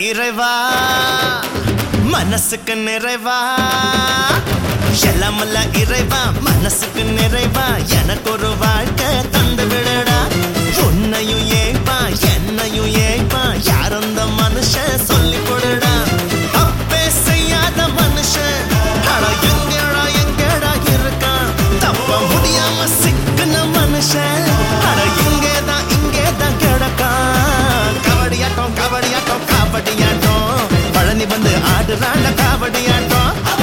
இறைவா மனசுக்கு நிறைவா எல்லாமல்ல இறைவா மனசுக்கு நிறைவா எனக்கு ஒரு வாழ்க்கை தந்து விடடா உன்னையும் ஏப்பா என்னையும் ஏப்பா யார் அந்த மனுஷன் சொல்லி கொடுடா தப்பே செய்யாத மனுஷன் அட எங்கடா எங்கடா இருக்கான் தப்ப முடியாம சிக்குன மனுஷன் அட இங்கேதான் இங்கேதான் கிடக்கான் கபடியாட்டம் கபடியாட்டம் கபடியாட்டம் பழனி வந்து ஆடுறாண்ட கபடியாட்டம்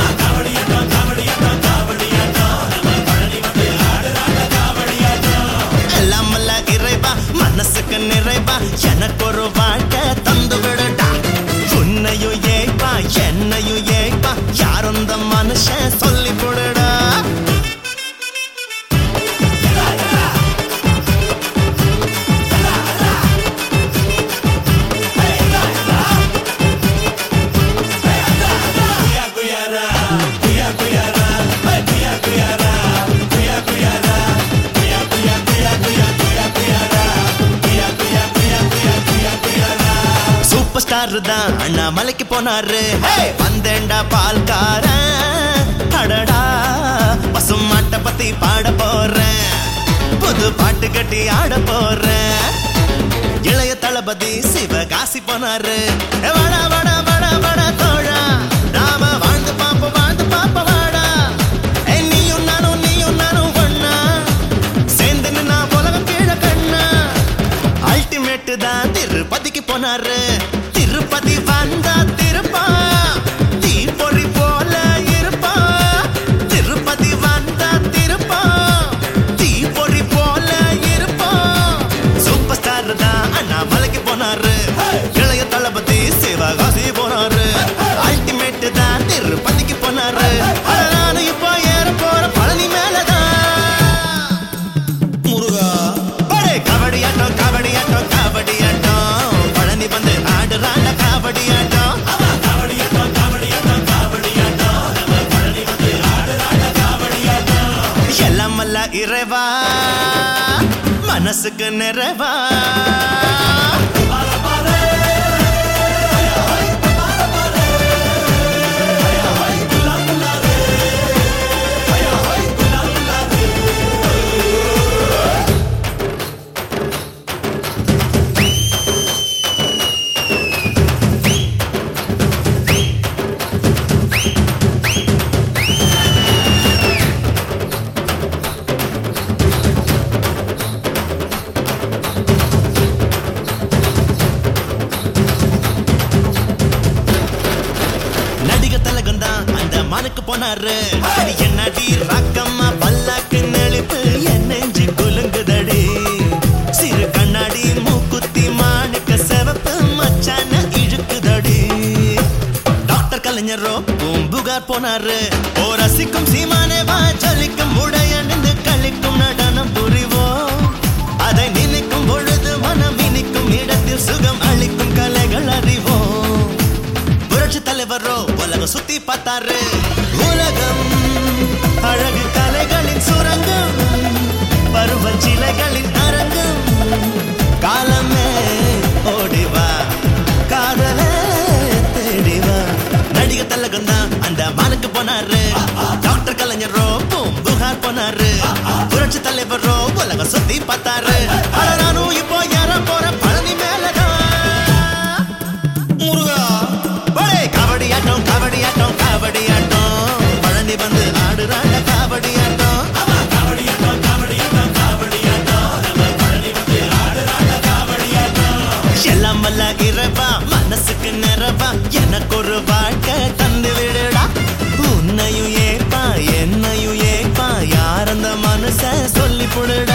எல்லாமல்ல இறைவா மனசுக்கு நிறைவா எனக்கு ஒரு வாழ்க்கை தந்து விடடா உன்னையும் ஏய்ப்பா என்னையும் ஏய்ப்பா யார் அந்த மனுஷன் சொல்லி கொடுடா சூப்பர் ஸ்டார் தான் அண்ணாமலைக்கு போனாரு Hey! வந்தேன்டா பால்காரன் அடடா பசும் மாட்டை பத்தி பாட போறேன் புது பாட்டு கட்டி ஆட போறேன் இளைய தளபதி சிவகாசி போனாரு ஏ வாடா வாடா வாடா வாடா தோழா நாம வாழ்ந்து பாப்போம் வாழ்ந்து பாப்போம் வாடா ஏ நீயும் நானும் நீயும் நானும் ஒண்ணா சேர்ந்து நின்னா உலகம் கீழே கண்ணா அல்டிமேட் தான் திருப்பதிக்கு போனாரு திருப்பதி வந்தா திருப்பா தீப்பொறி போல இருப்பா திருப்பதி வந்தா திருப்பா தீப்பொறி போல இருப்பா சூப்பர் ஸ்டார் தான் அண்ணாமலைக்கு போனாரு இளைய தளபதி சிவகாசி போனாரு அல்டிமேட் தான் திருப்பதிக்கு போனாரு அட நானும் இப்போ ஏற போற பழனி மேலதான் முருகா படே கபடியாட்டம் கபடியாட்டம் கபடியாட்டம் பழனி வந்து ஆடுறாண்ட கபடியாட்டம் எல்லாம் அல்ல இறைவா மனசுக்கு நிறைவா நடிக தலகம் தான் அந்த மனுக்கு போனாரு அது என்னடி ராக்கம்மா பல்லாக்கு நெளிப்பு என் நெஞ்சு குலுங்குதடி சிறு கண்ணாடி மூக்குத்தி மாணிக்க செவப்பு மச்சான இழுக்குதடி டாக்டர் கலைஞரோ பூம்புகார் போனாரு ஓ ரசிக்கும் சீமானே வா ஜலிக்கும் உடைய நின்று கழிக்கும் நடனம் புரிவோம் அதை நினைக்கும் பொழுது மனம் இனிக்கும் இடத்தில் சுகம் அளிக்கும் கலைகள் அறிவோம் புரட்சி தலைவரோ உலகம் சுத்தி பார்த்தாரு உலகம் அழகு கலைகளின் சுரங்கம் பருவச்சிலைகளின் அரங்கம் காலமே ஓடிவா காதலே தேடிவா நடிக தலகம் தான் அந்த மானுக்கு போனாரு டாக்டர் கலைஞரோ பூம்புகார் போனாரு புரட்சி தலைவரோ உலகம் சுத்தி பார்த்தாரு அட நானும் இப்போ ஏற போற பழனி மேலதான் முருகா ஒரே கபடியாட்டம் கபடியாட்டம் கபடியாட்டம் பழனி வந்து ஆடுறாங்க கபடியாட்டம் எல்லாம் வல்ல இறைவா மனசுக்கு நிறவா எனக்கு ஒரு வாழ்க்கை தந்து விடுடா உன்னையும் ஏப்பா என்னையும் ஏப்பா யார் அந்த மனுஷன் சொல்லி புடுடா